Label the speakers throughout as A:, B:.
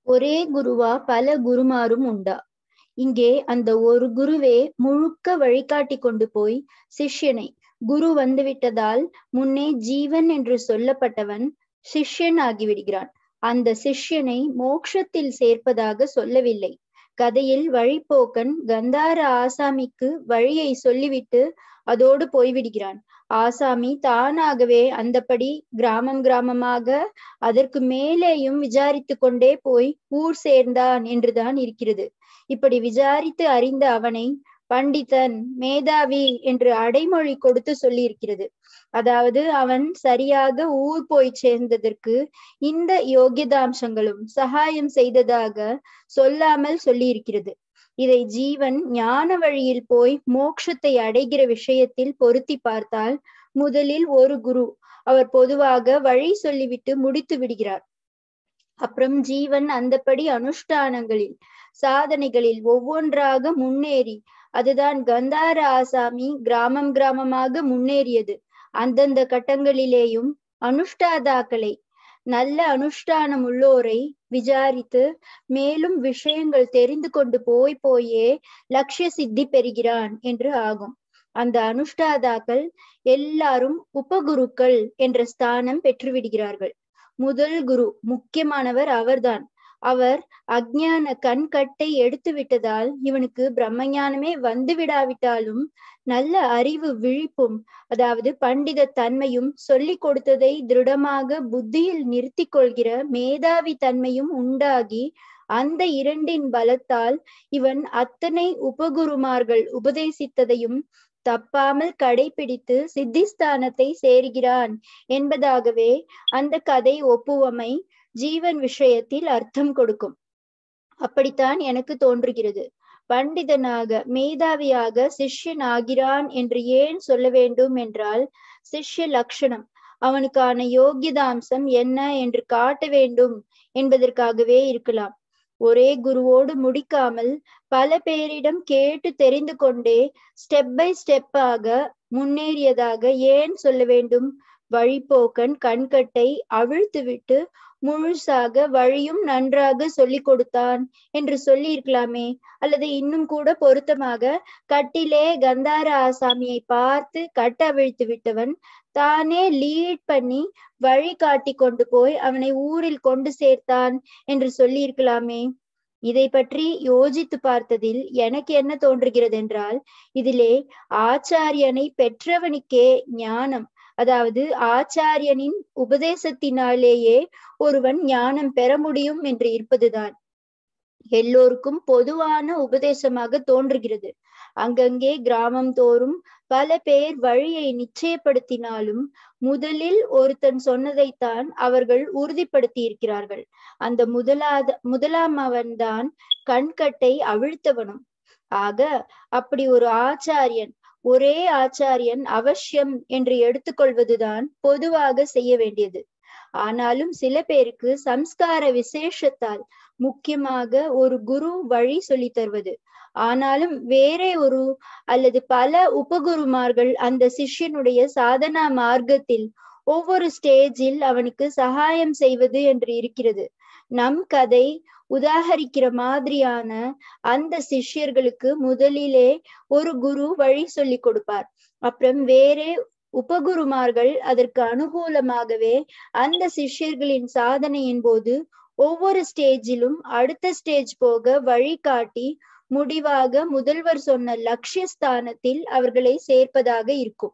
A: ஒரே குருவா பல குருமாரும் உண்டா இங்கே அந்த ஒரு குருவே முழுக்க வழிகாட்டி கொண்டு போய் சிஷ்யனை குரு வந்துவிட்டதால் முன்னே ஜீவன் என்று சொல்லப்பட்டவன் சிஷ்யன் ஆகிவிடுகிறான் அந்த சிஷ்யனை மோட்சத்தில் சேர்ப்பதாக சொல்லவில்லை கதையில் வழிப்போக்கன் கந்தார ஆசாமிக்கு வழியை சொல்லிவிட்டு அதோடு போய்விடுகிறான் ஆசாமி தானாகவே அந்தபடி கிராமம் கிராமமாக அதற்கு மேலேயும் விசாரித்து கொண்டே போய் ஊர் சேர்ந்தான் என்றுதான் இருக்கிறது இப்படி விசாரித்து அறிந்த அவனை பண்டிதன் மேதாவி என்று அடைமொழி கொடுத்து சொல்லி இருக்கிறது அதாவது அவன் சரியாக ஊர் போய் சேர்ந்ததற்கு இந்த யோகியதாம்சங்களும் சகாயம் செய்ததாக சொல்லாமல் சொல்லி இருக்கிறது இதை ஜீவன் ஞான வழியில் போய் மோட்சத்தை அடைகிற விஷயத்தில் பொருத்தி பார்த்தால் முதலில் ஒரு குரு அவர் பொதுவாக வழி சொல்லிவிட்டு முடித்து விடுகிறார் அப்புறம் ஜீவன் அந்தபடி அனுஷ்டானங்களில் சாதனைகளில் ஒவ்வொன்றாக முன்னேறி அதுதான் கந்தார ஆசாமி கிராமம் கிராமமாக முன்னேறியது அந்தந்த கட்டங்களிலேயும் அனுஷ்டாதாக்களை நல்ல அனுஷ்டானம் உள்ளோரை விசாரித்து மேலும் விஷயங்கள் தெரிந்து கொண்டு போய் போயே லட்சிய சித்தி பெறுகிறான் என்று ஆகும் அந்த அனுஷ்டாதாக்கள் எல்லாரும் உபகுருக்கள் என்ற ஸ்தானம் பெற்றுவிடுகிறார்கள் முதல் குரு முக்கியமானவர் அவர்தான் அவர் அஜ்ஞான கண்கட்டை எடுத்து விட்டதால் இவனுக்கு பிரம்மஞானமே வந்து விடாவிட்டாலும் நல்ல அறிவு விழிப்பும் அதாவது பண்டித தன்மையும் சொல்லி கொடுத்ததை திருடமாக புத்தியில் நிறுத்தி கொள்கிற மேதாவி தன்மையும் உண்டாகி அந்த இரண்டின் பலத்தால் இவன் அத்தனை உபகுருமார்கள் உபதேசித்ததையும் தப்பாமல் கடைபிடித்து சித்திஸ்தானத்தை சேர்கிறான் என்பதாகவே அந்த கதை ஒப்புவமை ஜீவன் விஷயத்தில் அர்த்தம் கொடுக்கும் அப்படித்தான் எனக்கு தோன்றுகிறது பண்டிதனாக மேதாவியாக சிஷ்யன் ஆகிறான் என்று ஏன் சொல்ல வேண்டும் என்றால் சிஷ்ய லட்சணம் அவனுக்கான யோகியதாம்சம் என்ன என்று காட்ட வேண்டும் என்பதற்காகவே இருக்கலாம் ஒரே குருவோடு முடிக்காமல் பல பேரிடம் கேட்டு தெரிந்து கொண்டே ஸ்டெப் பை ஸ்டெப்பாக முன்னேறியதாக ஏன் சொல்ல வேண்டும் வழிபோக்கன் கண்கட்டை அவிழ்த்துவிட்டு முழுசாக வழியும் நன்றாக சொல்லி கொடுத்தான் என்று சொல்லி இருக்கலாமே அல்லது இன்னும் கூட பொருத்தமாக கட்டிலே கந்தார ஆசாமியை பார்த்து கட்ட அவிழ்த்து விட்டவன் தானே லீட் பண்ணி வழி காட்டி கொண்டு போய் அவனை ஊரில் கொண்டு சேர்த்தான் என்று சொல்லி இருக்கலாமே இதை பற்றி யோசித்து பார்த்ததில் எனக்கு என்ன தோன்றுகிறது என்றால் இதிலே ஆச்சாரியனை பெற்றவனுக்கே ஞானம் அதாவது ஆச்சாரியனின் உபதேசத்தினாலேயே ஒருவன் ஞானம் பெற முடியும் என்று இருப்பதுதான் எல்லோருக்கும் பொதுவான உபதேசமாக தோன்றுகிறது அங்கங்கே கிராமம் தோறும் பல பேர் வழியை நிச்சயப்படுத்தினாலும் முதலில் ஒருத்தன் சொன்னதைத்தான் அவர்கள் உறுதிப்படுத்தி இருக்கிறார்கள் அந்த முதலாத முதலாம் அவன்தான் கண்கட்டை அவிழ்த்தவனும் ஆக அப்படி ஒரு ஆச்சாரியன் ஒரே ஆச்சாரியன் அவசியம் என்று எடுத்துக்கொள்வதுதான் பொதுவாக செய்ய வேண்டியது ஆனாலும் சில பேருக்கு சம்ஸ்கார விசேஷத்தால் முக்கியமாக ஒரு குரு வழி சொல்லி தருவது ஆனாலும் வேறே ஒரு அல்லது பல உபகுருமார்கள் அந்த சிஷ்யனுடைய சாதனா மார்க்கத்தில் ஒவ்வொரு ஸ்டேஜில் அவனுக்கு சகாயம் செய்வது என்று இருக்கிறது நம் கதை உதாகரிக்கிற மாதிரியான அந்த சிஷ்யர்களுக்கு முதலிலே ஒரு குரு வழி சொல்லி கொடுப்பார் அப்புறம் வேறே உபகுருமார்கள் அதற்கு அனுகூலமாகவே அந்த சிஷ்யர்களின் சாதனையின் போது ஒவ்வொரு ஸ்டேஜிலும் அடுத்த ஸ்டேஜ் போக வழிகாட்டி முடிவாக முதல்வர் சொன்ன லட்சிய ஸ்தானத்தில் அவர்களை சேர்ப்பதாக இருக்கும்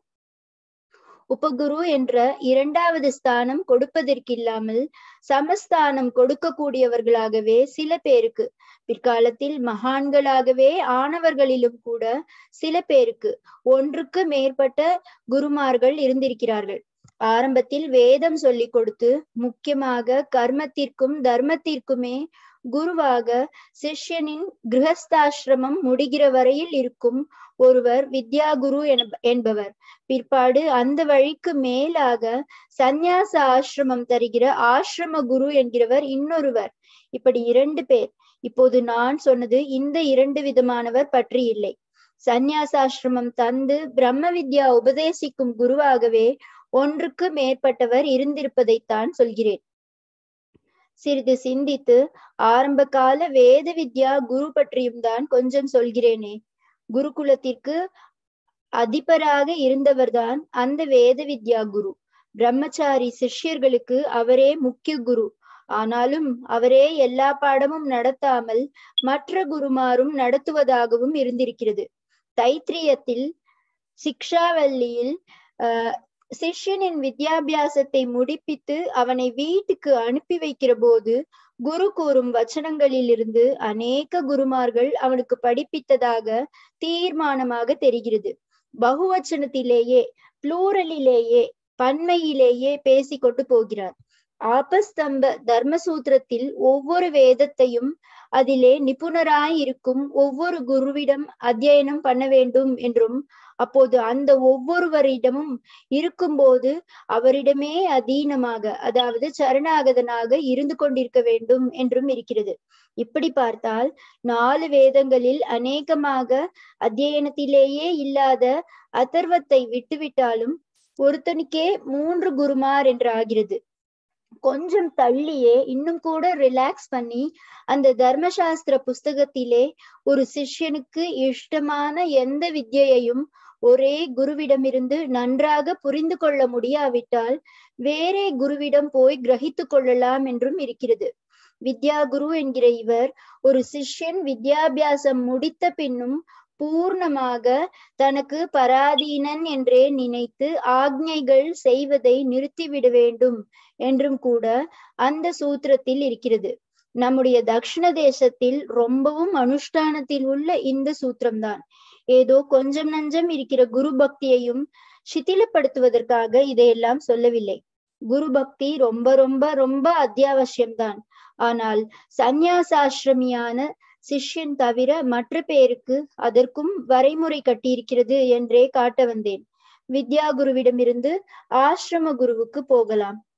A: உபகுரு என்ற இரண்டாவது ஸ்தானம் கொடுப்பதற்கில்லாமல் சமஸ்தானம் கொடுக்கக்கூடியவர்களாகவே சில பேருக்கு பிற்காலத்தில் மகான்களாகவே ஆனவர்களிலும் கூட சில பேருக்கு ஒன்றுக்கு மேற்பட்ட குருமார்கள் இருந்திருக்கிறார்கள் ஆரம்பத்தில் வேதம் சொல்லி கொடுத்து முக்கியமாக கர்மத்திற்கும் தர்மத்திற்குமே குருவாக சிஷ்யனின் கிரகஸ்தாசிரமம் முடிகிற வரையில் இருக்கும் ஒருவர் வித்யா குரு என்பவர் பிற்பாடு அந்த வழிக்கு மேலாக சந்நியாச ஆசிரமம் தருகிற ஆசிரம குரு என்கிறவர் இன்னொருவர் இப்படி இரண்டு பேர் இப்போது நான் சொன்னது இந்த இரண்டு விதமானவர் பற்றி இல்லை சந்நியாசாசிரமம் தந்து பிரம்ம வித்யா உபதேசிக்கும் குருவாகவே ஒன்றுக்கு மேற்பட்டவர் இருந்திருப்பதைத்தான் சொல்கிறேன் சிறிது சிந்தித்து ஆரம்ப கால வேத வித்யா குரு பற்றியும் தான் கொஞ்சம் சொல்கிறேனே குருகுலத்திற்கு அதிபராக இருந்தவர்தான் அந்த வேத வித்யா குரு பிரம்மச்சாரி சிஷ்யர்களுக்கு அவரே முக்கிய குரு ஆனாலும் அவரே எல்லா பாடமும் நடத்தாமல் மற்ற குருமாரும் நடத்துவதாகவும் இருந்திருக்கிறது தைத்திரியத்தில் சிக்ஷாவல்லியில் அஹ் சிஷ்யனின் வித்யாபியாசத்தை முடிப்பித்து அவனை வீட்டுக்கு அனுப்பி வைக்கிற போது குரு கூறும் வச்சனங்களிலிருந்து அநேக குருமார்கள் அவனுக்கு படிப்பித்ததாக தீர்மானமாக தெரிகிறது பகுவச்சனத்திலேயே புளூரலிலேயே பன்மையிலேயே பேசிக்கொண்டு போகிறார் ஆபஸ்தம்ப தர்மசூத்திரத்தில் ஒவ்வொரு வேதத்தையும் அதிலே நிபுணராய் இருக்கும் ஒவ்வொரு குருவிடம் அத்தியனம் பண்ண வேண்டும் என்றும் அப்போது அந்த ஒவ்வொருவரிடமும் இருக்கும்போது அவரிடமே அதீனமாக அதாவது சரணாகதனாக இருந்து கொண்டிருக்க வேண்டும் என்றும் இருக்கிறது இப்படி பார்த்தால் நாலு வேதங்களில் அநேகமாக அத்தியனத்திலேயே இல்லாத அதர்வத்தை விட்டுவிட்டாலும் ஒருத்தனுக்கே மூன்று குருமார் என்று ஆகிறது கொஞ்சம் தள்ளியே இன்னும் கூட ரிலாக்ஸ் பண்ணி அந்த தர்மசாஸ்திர புஸ்தகத்திலே ஒரு சிஷ்யனுக்கு இஷ்டமான எந்த வித்யையையும் ஒரே குருவிடமிருந்து நன்றாக புரிந்து கொள்ள முடியாவிட்டால் வேறே குருவிடம் போய் கிரகித்து கொள்ளலாம் என்றும் இருக்கிறது வித்யா குரு என்கிற இவர் ஒரு சிஷ்யன் வித்யாபியாசம் முடித்த பின்னும் பூர்ணமாக தனக்கு பராதீனன் என்றே நினைத்து ஆக்ஞைகள் செய்வதை நிறுத்திவிட வேண்டும் என்றும் கூட அந்த சூத்திரத்தில் இருக்கிறது நம்முடைய தக்ஷண தேசத்தில் ரொம்பவும் அனுஷ்டானத்தில் உள்ள இந்த சூத்திரம்தான் ஏதோ கொஞ்சம் நஞ்சம் இருக்கிற குரு பக்தியையும் சிதிலப்படுத்துவதற்காக இதையெல்லாம் சொல்லவில்லை குரு பக்தி ரொம்ப ரொம்ப ரொம்ப அத்தியாவசியம்தான் ஆனால் சந்நியாசாசிரமியான சிஷ்யன் தவிர மற்ற பேருக்கு அதற்கும் வரைமுறை கட்டியிருக்கிறது என்றே காட்ட வந்தேன் வித்யா குருவிடமிருந்து ஆசிரம குருவுக்கு போகலாம்